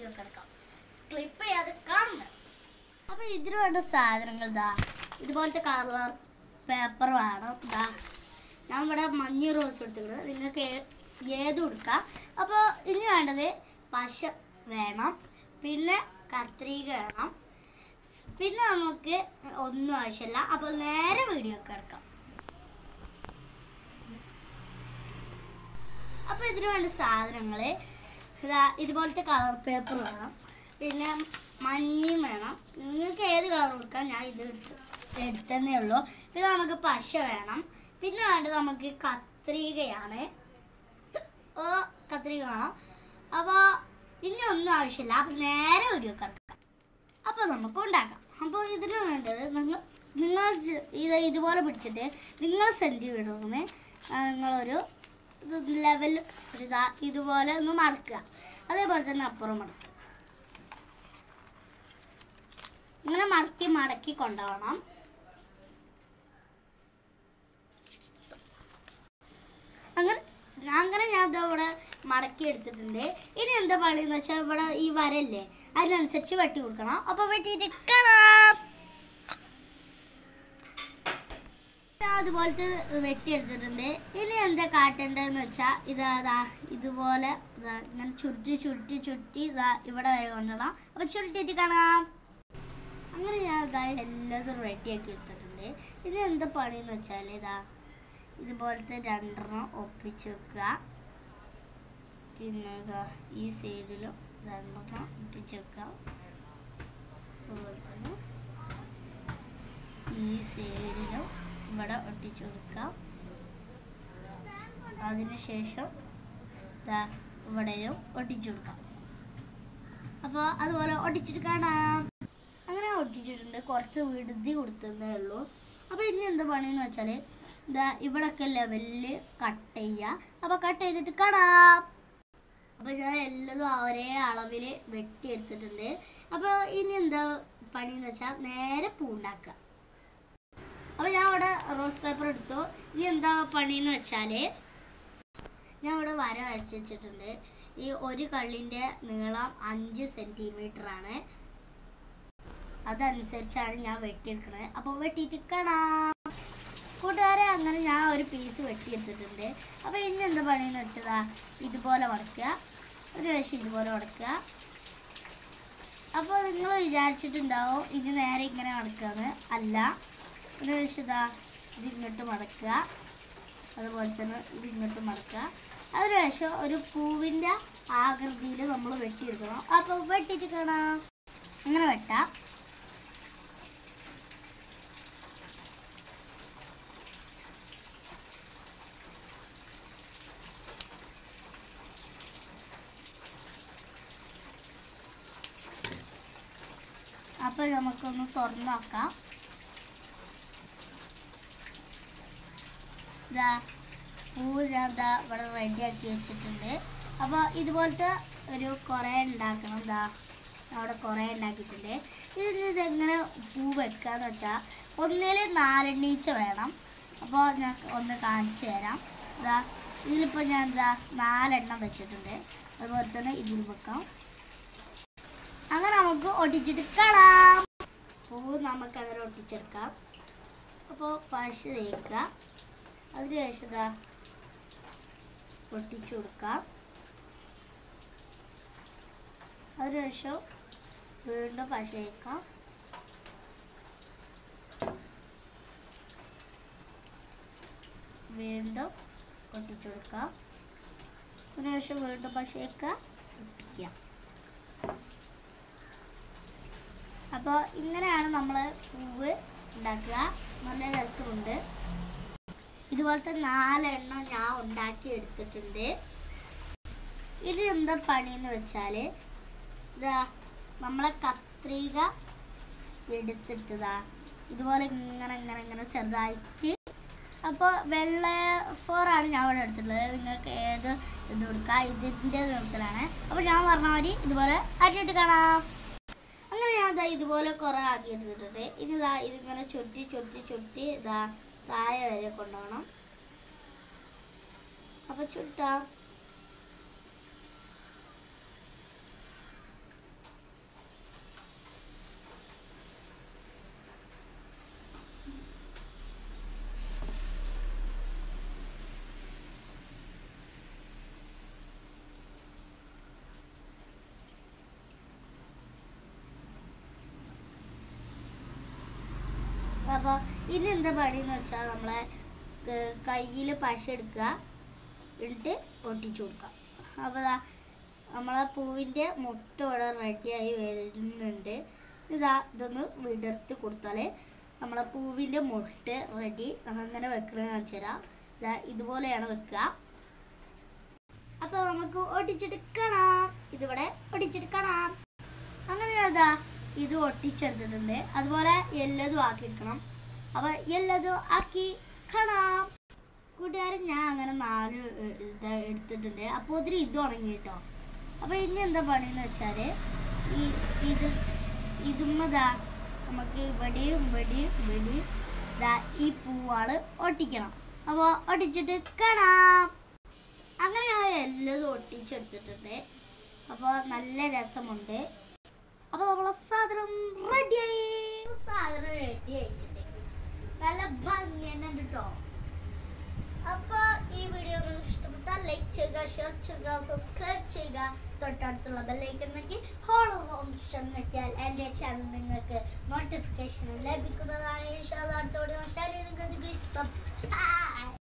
കിടക്കാം ക്ലിപ്പ് ചെയ്യാതെ കാണുന്നത് അപ്പോൾ ഇതിന് വേണ്ട സാധനങ്ങൾ ഇതാ ഇതുപോലത്തെ കളർ പേപ്പർ വേണം ഇതാ ഞാൻ ഇവിടെ മഞ്ഞ റോസ് എടുത്തിട്ടുണ്ട് നിങ്ങൾക്ക് ഏ- ഏതും എടുക്കാം അപ്പോൾ ഇനി വേണ്ടത് പശ വേണം പിന്നെ കത്രിക വേണം പിന്നെ നമുക്ക് ഒന്നും ആവശ്യമില്ല അപ്പോൾ നേരെ വീഡിയോ ഒക്കെ എടുക്കാം അപ്പോൾ ഇതിന് വേണ്ട സാധനങ്ങൾ ഇതാ ഇതുപോലത്തെ കളർ പേപ്പർ വേണം പിന്നെ മഞ്ഞയും വേണം നിങ്ങൾക്ക് ഏത് കളർ കൊടുക്കാം ഞാൻ ഇത് എടുത്ത് എടുത്തതേ ഉള്ളൂ പിന്നെ നമുക്ക് പശ വേണം പിന്നെ വേണ്ടത് നമുക്ക് കത്രികയാണ് ഓ കത്രിക വേണം അപ്പോൾ ഇനി ഒന്നും ആവശ്യമില്ല അപ്പം നേരെ വീഡിയോ കിടക്കാം അപ്പോൾ നമുക്ക് ഉണ്ടാക്കാം അപ്പോൾ ഇതിന് വേണ്ടത് നിങ്ങൾ നിങ്ങൾ ജ- ഇത് ഇതുപോലെ പിടിച്ചിട്ട് നിങ്ങൾ സെൻറ്റിമീറ്ററിന് നിങ്ങളൊരു ലെവൽ ഇതാ ഇതുപോലെ ഒന്ന് മടക്കുക അതേപോലെ തന്നെ അപ്പുറം മടക്കുക ഇങ്ങനെ മടക്കി മടക്കി കൊണ്ടുപോകണം അങ്ങനെ അങ്ങനെ ഞാൻ ഇതാ ഇവിടെ മടക്കി എടുത്തിട്ടുണ്ട് ഇനി എന്താ പണിയെന്ന് വെച്ചാൽ ഇവിടെ ഈ വരല്ലേ അതിനനുസരിച്ച് വെട്ടി കൊടുക്കണം അപ്പൊ വെട്ടിയിട്ട് കാണാം ഞാൻ അതുപോലത്തെ വെട്ടി എടുത്തിട്ടുണ്ട് ഇനി എന്താ കാട്ടേണ്ടതെന്ന് വെച്ചാൽ ഇതാ ദാ ഇതുപോലെ ഇതാ ഇങ്ങനെ ചുരുട്ടി ചുരുട്ടി ചുരുട്ടി ഇതാ ഇവിടെ വരെ കൊണ്ടുവരണം അപ്പൊ ചുരുട്ടിയിട്ട് കാണാം അങ്ങനെ ഞാൻ ഇതാ എല്ലാതും റെഡിയാക്കി എടുത്തിട്ടുണ്ട് ഇനി എന്താ പണിയെന്ന് വെച്ചാൽ ഇതാ ഇതുപോലത്തെ രണ്ടെണ്ണം ഒപ്പിച്ച് വെക്കുക പിന്നെ ഇതാ ഈ സൈഡിലും രണ്ടെണ്ണം ഒപ്പിച്ച് വെക്കുക അതുപോലെ തന്നെ ഈ സൈഡിലും ഇവിടെ ഒട്ടിച്ചു കൊടുക്കാം അതിനുശേഷം ഇതാ ഇവിടെയും ഒട്ടിച്ചു കൊടുക്കാം അപ്പോൾ അതുപോലെ ഒട്ടിച്ചിട്ട് കാണാം അങ്ങനെ ഒട്ടിച്ചിട്ടുണ്ട് കുറച്ച് വിടുതി കൊടുത്തതേ ഉള്ളൂ അപ്പോൾ ഇനി എന്താ പണിയെന്ന് വെച്ചാൽ ഇതാ ഇവിടൊക്കെ ലെവലിൽ കട്ട് ചെയ്യുക അപ്പോൾ കട്ട് ചെയ്തിട്ട് കാണാം അപ്പോൾ ഞാൻ എല്ലതും ഒരേ അളവിൽ വെട്ടിയെടുത്തിട്ടുണ്ട് അപ്പോൾ ഇനി എന്താ പണിയെന്ന് വെച്ചാൽ നേരെ പൂണ്ടാക്കുക അപ്പോൾ ഞാൻ ഇവിടെ റോസ് പേപ്പർ എടുത്തു ഇനി എന്താ പണിയെന്ന് വെച്ചാൽ ഞാൻ ഇവിടെ വര വരച്ച് വെച്ചിട്ടുണ്ട് ഈ ഒരു കള്ളിൻ്റെ നീളം അഞ്ച് സെൻറ്റിമീറ്റർ ആണ് അതനുസരിച്ചാണ് ഞാൻ വെട്ടിയെടുക്കുന്നത് അപ്പോൾ വെട്ടിയിട്ട് കാണാം കൂട്ടുകാരെ അങ്ങനെ ഞാൻ ഒരു പീസ് വെട്ടിയെടുത്തിട്ടുണ്ട് അപ്പോൾ ഇനി എന്താ പണിയെന്ന് വെച്ചതാ ഇതുപോലെ മടക്കുക ഒരു ശേഷം ഇതുപോലെ മടക്കുക അപ്പോൾ നിങ്ങൾ വിചാരിച്ചിട്ടുണ്ടാവും ഇത് നേരെ ഇങ്ങനെ മടക്കുകയെന്ന് അല്ല ഒരു ശേഷം ഇതാ ഇത് ഇങ്ങോട്ട് മടക്കുക അതുപോലെ തന്നെ ഇത് ഇങ്ങോട്ട് മടക്കുക അതിനുശേഷം ഒരു പൂവിൻ്റെ ആകൃതിയിൽ നമ്മൾ വെട്ടിയെടുക്കണം അപ്പോൾ വെട്ടിയിട്ട് കാണാം അങ്ങനെ വെട്ടാം അപ്പോൾ നമുക്കൊന്ന് തുറന്ന് നോക്കാം ഇതാ പൂവ് ഞാൻ ദാ ഇവിടെ റെഡിയാക്കി വെച്ചിട്ടുണ്ട് അപ്പോൾ ഇതുപോലത്തെ ഒരു കുറേ ഉണ്ടാക്കണം ഇതാ അവിടെ കുറേ ഉണ്ടാക്കിയിട്ടുണ്ട് ഇതിന് ഇതെങ്ങനെ പൂ വെക്കാന്ന് വെച്ചാൽ ഒന്നിൽ നാലെണ്ണീച്ച വേണം അപ്പോൾ ഞാൻ ഒന്ന് കാണിച്ചു തരാം ഇതാ ഇതിലിപ്പോൾ ഞാൻ എന്താ നാലെണ്ണം വെച്ചിട്ടുണ്ട് അതുപോലെ തന്നെ ഇതിൽ വെക്കാം അങ്ങനെ നമുക്ക് ഒട്ടിച്ചിട്ട് കാണാം പൂവ് നമുക്ക് അങ്ങനെ ഒട്ടിച്ചെടുക്കാം അപ്പോൾ പശ തേക്കുക അതിനുശേഷം ഇതാ ഒട്ടിച്ചു കൊടുക്കാം അതിനുശേഷം വീണ്ടും പശ തേക്കാം വീണ്ടും ഒട്ടിച്ചു കൊടുക്കാം അതിനുശേഷം വീണ്ടും പശ തേക്കുക ഒട്ടിക്കാം അപ്പോൾ ഇങ്ങനെയാണ് നമ്മൾ പൂവ് ഉണ്ടാക്കുക നല്ല രസമുണ്ട് ഇതുപോലത്തെ നാലെണ്ണം ഞാൻ ഉണ്ടാക്കി എടുത്തിട്ടുണ്ട് ഇത് എന്താ പണിയെന്ന് വെച്ചാൽ ഇതാ നമ്മളെ കത്രിക എടുത്തിട്ടതാ ഇതുപോലെ ഇങ്ങനെ ഇങ്ങനെ ഇങ്ങനെ ചെറുതായിട്ട് അപ്പോൾ വെള്ള ഫോറാണ് ഞാൻ ഇവിടെ എടുത്തിട്ടുള്ളത് നിങ്ങൾക്ക് ഏത് ഇത് കൊടുക്കാം ഇതിൻ്റെ നിറത്തിലാണ് അപ്പോൾ ഞാൻ പറഞ്ഞ മാതിരി ഇതുപോലെ അരിഞ്ഞിട്ട് കാണാം അങ്ങനെ ഞാൻ ദാ ഇതുപോലെ കുറേ ആക്കി എടുത്തിട്ടുണ്ട് ഇനി ഇതാ ഇതിങ്ങനെ ചുറ്റി ചുറ്റി ചുറ്റി ഇതാ താഴെ വരെ കൊണ്ടുപോകണം അപ്പൊ ചുട്ടാം അപ്പോൾ ഇനി എന്താ പണിയെന്ന് വെച്ചാൽ നമ്മളെ കയ്യിൽ പശ എടുക്കുക എന്നിട്ട് ഒട്ടിച്ചു കൊടുക്കുക അപ്പോൾ ദാ നമ്മളെ പൂവിൻ്റെ മുട്ട ഇവിടെ റെഡിയായി വരുന്നുണ്ട് ഇതാ ഇതൊന്ന് വിടർത്തി കൊടുത്താൽ നമ്മളെ പൂവിൻ്റെ മുട്ട റെഡി അങ്ങനെ വെക്കണമെന്ന് വെച്ചു തരാം ഇതാ ഇതുപോലെയാണ് വെക്കുക അപ്പോൾ നമുക്ക് ഒട്ടിച്ചെടുക്കണം ഇതിവിടെ ഒട്ടിച്ചെടുക്കണം അങ്ങനെ അതാ ഇത് ഒട്ടിച്ചെടുത്തിട്ടുണ്ട് അതുപോലെ എല്ലതും ആക്കിയെടുക്കണം അപ്പോൾ എല്ലതും ആക്കി കാണാം കൂട്ടുകാരൻ ഞാൻ അങ്ങനെ നാല് എ- ഇത് എടുത്തിട്ടുണ്ട് അപ്പോൾ ഒത്തിരി ഇത് ഉണങ്ങി കേട്ടോ അപ്പോൾ ഇനി എന്താ പണിയെന്ന് വെച്ചാൽ ഈ ഇത് ഇതുമ്മതാ നമുക്ക് ഇവിടെയും ഇവിടെയും ഇവിടെയും ദാ ഈ പൂവാള് ഒട്ടിക്കണം അപ്പോൾ ഒട്ടിച്ചിട്ട് കാണാം അങ്ങനെ ഞാൻ എല്ലതും ഒട്ടിച്ചെടുത്തിട്ടുണ്ട് അപ്പോൾ നല്ല രസമുണ്ട് അപ്പോൾ നമ്മളെ സാധനം റെഡിയായി സാധനം റെഡി ആയിട്ടുണ്ട് നല്ല ഭംഗി തന്നെ ഉണ്ട് കേട്ടോ അപ്പോൾ ഈ വീഡിയോ നിങ്ങൾക്ക് ഇഷ്ടപ്പെട്ടാൽ ലൈക്ക് ചെയ്യുക ഷെയർ ചെയ്യുക സബ്സ്ക്രൈബ് ചെയ്യുക തൊട്ടടുത്തുള്ള ബെല്ലൈക്കൻ നോക്കി ഹോൾ ഓപ്ഷൻ നോക്കിയാൽ എൻ്റെ ചാനൽ നിങ്ങൾക്ക് നോട്ടിഫിക്കേഷൻ ലഭിക്കുന്നതാണ് ഇൻഷാല്ലാ അടുത്തോടെ ഇഷ്ടം